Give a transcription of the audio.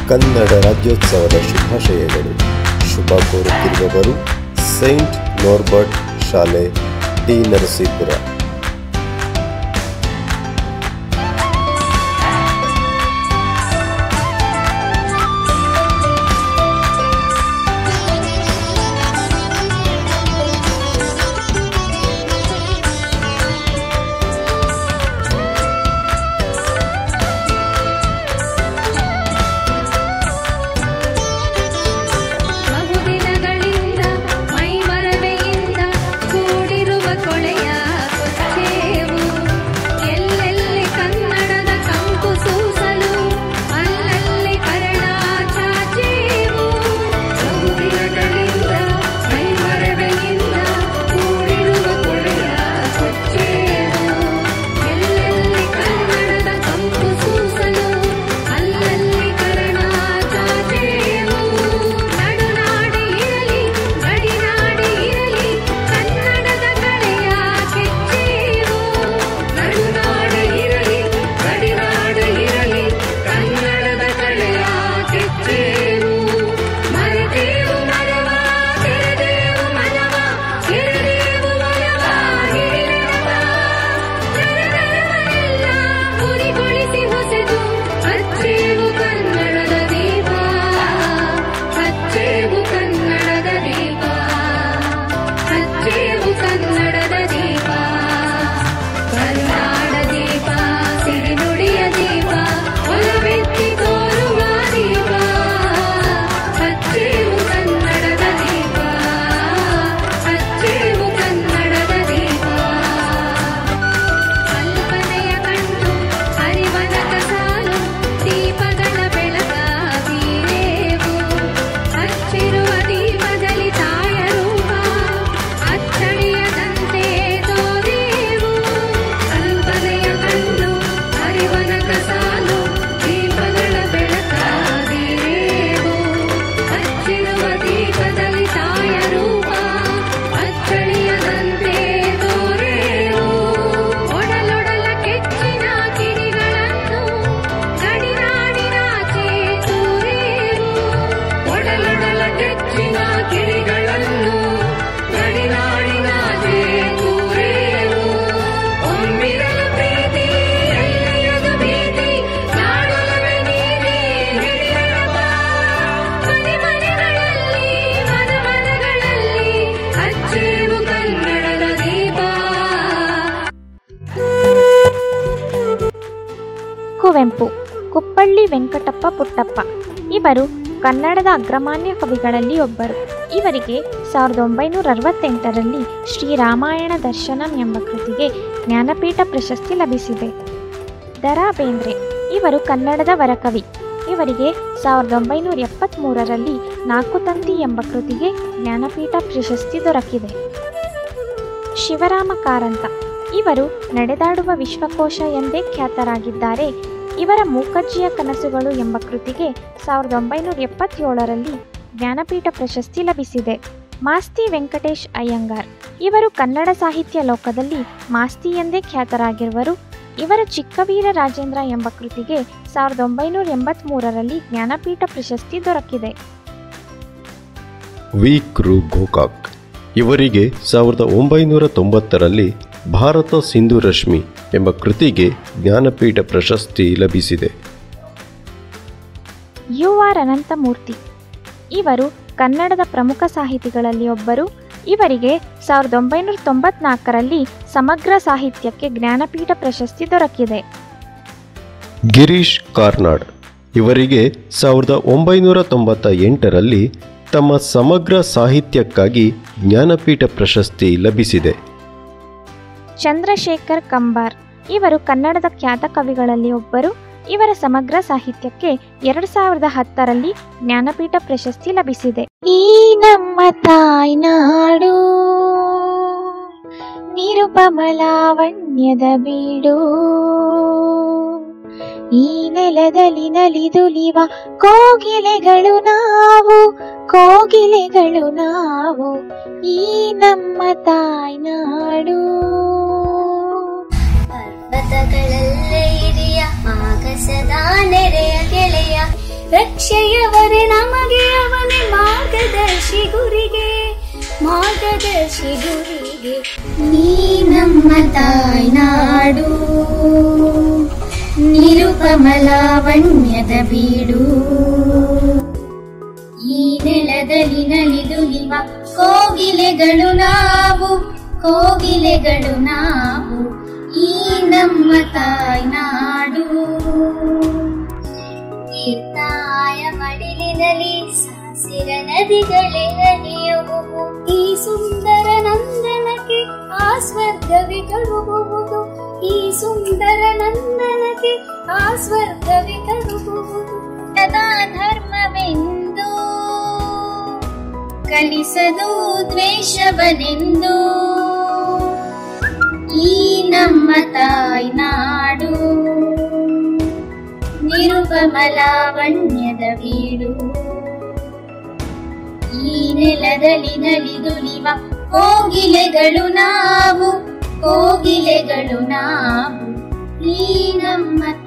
ಕನ್ನಡ ರಾಜ್ಯೋತ್ಸವದ ಶುಭಾಶಯಗಳು ಶುಭ ಕೋರುತ್ತಿರುವವರು ಸೈಂಟ್ ನೋರ್ಬರ್ಟ್ ಶಾಲೆ ಡಿ ನರಸೀಪುರ ಬಹುದಿನಗಳಿಂದ ಮೈಮರವೆಯಿಂದ ಕೂಡಿರುವ ಕೊಳೆಯ ಕೊಚ್ಚೇವು ಎಲ್ಲೆಲ್ಲಿ ಕನ್ನಡದ ಕಂಪು ಸೂಸಲು ಅಲ್ಲಲ್ಲಿ ಕರಣ ಚಾಚೇವು ಬಹುದಿನಗಳಿಂದ ಮೈಮರವೆಯಿಂದ ಕೂಡಿರುವ ಕೊಳೆಯ ಕೊಚ್ಚೇವು ಎಲ್ಲೆಲ್ಲಿ ಕನ್ನಡದ ಕಂಪು ಸೂಸಲು ಅಲ್ಲಲ್ಲಿ ಕರಣ ಚಾಚೇವು ನಡುನಾಡಿ ಇರಲಿ ಗಡಿನಾಡಿ ಇರಲಿ ಕನ್ನಡದ ಕಲೆಯ ಕೆಚ್ಚೇವು ನಡುನಾಡಿ ಇರಲಿ ಗಡಿನಾಡಿ ಇರಲಿ ಕನ್ನಡದ ಕಲೆಯ ಕೆಚ್ಚೇವು ಮರೆತೇವು ಮರವ ತೆರೆದೇವು ಮನವ ಕೆರೆದೇವು ಮರವ ಹಿಡಿದೆನವ ಜನಗಣಮನೆಲ್ಲ ಗುರಿಗೊಳಿಸಿ ಹೊಸೆದು ಹಚ್ಚೇವು ಕನ್ನಡದ ದೀಪ ಹಚ್ಚೇವು ಕನ್ನಡದ ದೀಪ ಹಚ್ಚೇವು ಕನ್ನಡದ ದೀಪ ಕರುನಾಡ ದೀಪ ಸಿರಿನುಡಿಯ ದೀಪ ಒಲವೆತ್ತಿ ತೋರುವ ದೀಪ ಹಚ್ಚೇವು ಕನ್ನಡದ ದೀಪ ಹಚ್ಚೇವು ಕನ್ನಡದ ದೀಪ ಕಲ್ಪನೆಯ ಕಂಡು ಹರಿವನಕ ಸಾಲು ದೀಪಗಳ ಬೆಳಕ ಬೀರೇವು ಹಚ್ಚಿರುವ ದೀಪದಲ್ಲಿ ತಾಯ ರೂಪ ಅಚ್ಚಳಿಯದಂತೆ ತೋರೇವು ಕಲ್ಪನೆಯ ಕಂಡು ಹರಿವನಕ ಸಾಲು ದೀಪಗಳ ಬೆಳಕ ಬೀರೇವು ಹಚ್ಚಿರುವ ದೀಪದಲ್ಲಿ ತಾಯ ರೂಪ ಅಚ್ಚಳಿಯದಂತೆ ತೋರೇವು ಒಡಲೊಡಲ ಕೆಚ್ಚಿನ ಕಿಡಿಗಳನ್ನು ಗಡಿನಾಡಿನಾಚೆ ತೂರೇವು ಒಡಲೊಡಲ ಕೆಚ್ಚಿನ ಕಿಡಿಗಳನ್ನು ಗಡಿನಾಡಿನಾಚೆ ತೂರೇವು ಒಮ್ಮಿರಲು ಪ್ರೀತಿ ಎಲ್ಲಿಯದು ಭೀತಿ ನಾಡೊಲವೇ ನೀನೇ ಹಿಡಿಯಡಪ್ಪ ಮನೆ ಮನೆಗಳಲ್ಲಿ ಮನ ಮನಗಳಲ್ಲಿ ಹಚ್ಚೇವು ಕನ್ನಡದ ದೀಪ ಕುವೆಂಪು ಕುಪ್ಪಳ್ಳಿ ವೆಂಕಟಪ್ಪ ಪುಟ್ಟಪ್ಪ ಇವರು ಕನ್ನಡದ ಅಗ್ರಮಾನ್ಯ ಕವಿಗಳಲ್ಲಿ ಒಬ್ಬರು ಇವರಿಗೆ ಸಾವಿರದ ಒಂಬೈನೂರ ಅರವತ್ತೆಂಟರಲ್ಲಿ ಶ್ರೀರಾಮಾಯಣ ದರ್ಶನಂ ಎಂಬ ಕೃತಿಗೆ ಜ್ಞಾನಪೀಠ ಪ್ರಶಸ್ತಿ ಲಭಿಸಿದೆ ದರಾ ಬೇಂದ್ರೆ ಇವರು ಕನ್ನಡದ ವರಕವಿ ಇವರಿಗೆ ಸಾವಿರದ ಒಂಬೈನೂರ ಎಪ್ಪತ್ತ್ಮೂರರಲ್ಲಿ ನಾಲ್ಕು ತಂತಿ ಎಂಬ ಕೃತಿಗೆ ಜ್ಞಾನಪೀಠ ಪ್ರಶಸ್ತಿ ದೊರಕಿದೆ ಶಿವರಾಮ ಕಾರಂತ ಇವರು ನಡೆದಾಡುವ ವಿಶ್ವಕೋಶ ಎಂದೇ ಖ್ಯಾತರಾಗಿದ್ದಾರೆ ಇವರ ಮೂಕಜ್ಜಿಯ ಕನಸುಗಳು ಎಂಬ ಕೃತಿಗೆ ಸಾವಿರದ ಒಂಬೈನೂರ ಎಪ್ಪತ್ತೇಳರಲ್ಲಿ ಜ್ಞಾನಪೀಠ ಪ್ರಶಸ್ತಿ ಲಭಿಸಿದೆ ಮಾಸ್ತಿ ವೆಂಕಟೇಶ್ ಅಯ್ಯಂಗಾರ್ ಇವರು ಕನ್ನಡ ಸಾಹಿತ್ಯ ಲೋಕದಲ್ಲಿ ಮಾಸ್ತಿ ಎಂದೇ ಖ್ಯಾತರಾಗಿರುವರು ಇವರ ಚಿಕ್ಕವೀರ ರಾಜೇಂದ್ರ ಎಂಬ ಕೃತಿಗೆ ಸಾವಿರದ ಒಂಬೈನೂರ ಎಂಬತ್ತ್ಮೂರರಲ್ಲಿ ಜ್ಞಾನಪೀಠ ಪ್ರಶಸ್ತಿ ದೊರಕಿದೆ ವಿ ಕೃ ಗೋಕಾಕ್ ಇವರಿಗೆ ಸಾವಿರದ ಒಂಬೈನೂರ ತೊಂಬತ್ತರಲ್ಲಿ ಭಾರತ ಸಿಂಧು ರಶ್ಮಿ ಎಂಬ ಕೃತಿಗೆ ಜ್ಞಾನಪೀಠ ಪ್ರಶಸ್ತಿ ಲಭಿಸಿದೆ ಯು ಆರ್ ಅನಂತಮೂರ್ತಿ ಇವರು ಕನ್ನಡದ ಪ್ರಮುಖ ಸಾಹಿತಿಗಳಲ್ಲಿ ಒಬ್ಬರು ಇವರಿಗೆ ಸಾವಿರದ ಒಂಬೈನೂರ ತೊಂಬತ್ನಾಲ್ಕರಲ್ಲಿ ಸಮಗ್ರ ಸಾಹಿತ್ಯಕ್ಕೆ ಜ್ಞಾನಪೀಠ ಪ್ರಶಸ್ತಿ ದೊರಕಿದೆ ಗಿರೀಶ್ ಕಾರ್ನಾಡ್ ಇವರಿಗೆ ಸಾವಿರದ ಒಂಬೈನೂರ ತೊಂಬತ್ತ ಎಂಟರಲ್ಲಿ ತಮ್ಮ ಸಮಗ್ರ ಸಾಹಿತ್ಯಕ್ಕಾಗಿ ಜ್ಞಾನಪೀಠ ಪ್ರಶಸ್ತಿ ಲಭಿಸಿದೆ ಚಂದ್ರಶೇಖರ್ ಕಂಬಾರ್ ಇವರು ಕನ್ನಡದ ಖ್ಯಾತ ಕವಿಗಳಲ್ಲಿ ಒಬ್ಬರು ಇವರ ಸಮಗ್ರ ಸಾಹಿತ್ಯಕ್ಕೆ ಎರಡು ಸಾವಿರದ ಹತ್ತರಲ್ಲಿ ಜ್ಞಾನಪೀಠ ಪ್ರಶಸ್ತಿ ಲಭಿಸಿದೆ ಈ ನಮ್ಮ ತಾಯ್ನಾಡು ನಿರುಪಮಲಾವಣ್ಯದ ಬೀಡು ಈ ನೆಲದಲ್ಲಿ ನಲಿದುಲಿವ ಕೋಗಿಲೆಗಳು ನಾವು ಕೋಗಿಲೆಗಳು ನಾವು ಈ ನಮ್ಮ ತಾಯ್ನಾಡು ಪರ್ವತಗಳಲ್ಲೇ ಹಿರಿಯ ಆಗಸದ ನೆರೆಯ ಗೆಳೆಯ ರಕ್ಷೆಯವರೇ ನಮಗೆ ಅವನೇ ಮಾರ್ಗದರ್ಶಿ ಗುರಿಗೆ ಮಾರ್ಗದರ್ಶಿ ಗುರಿಗೆ ನೀ ನಮ್ಮ ತಾಯ್ನಾಡು ನಿರುಪಮಲಾವಣ್ಯದ ಬೀಡು ಈ ನೆಲದಲ್ಲಿ ನಲಿದು ನಿಮ್ಮ ಕೋಗಿಲೆಗಳು ನಾವು ಕೋಗಿಲೆಗಳು ನಾವು ಈ ನಮ್ಮ ತಾಯ್ನಾಡು ತೀರ್ಥಾಯ ಮಡಿಲಿನಲ್ಲಿ ಸಾಸಿರ ನದಿಗಳೇ ಹರಿಯುವುದು ಈ ಸುಂದರ ನಂದನಕ್ಕೆ ಆ ಸ್ವರ್ಗವೇ ಕಳುಹುವುದು ಈ ಸುಂದರ ನಂದನಕ್ಕೆ ಆ ಸ್ವರ್ಗವೇ ಕಳುಹುವುದು ಸದಾ ಧರ್ಮವೆಂದು ಕಲಿಸದು ದ್ವೇಷವನೆಂದು ಈ ನಮ್ಮ ತಾಯ್ನಾಡು ನಿರುಪಮಲಾವಣ್ಯದ ಬೀಡು ಈ ನೆಲದಲ್ಲಿ ನಲಿದು ನಿವ ಕೋಗಿಲೆಗಳು ನಾವು ಕೋಗಿಲೆಗಳು ನಾವು ಈ ನಮ್ಮ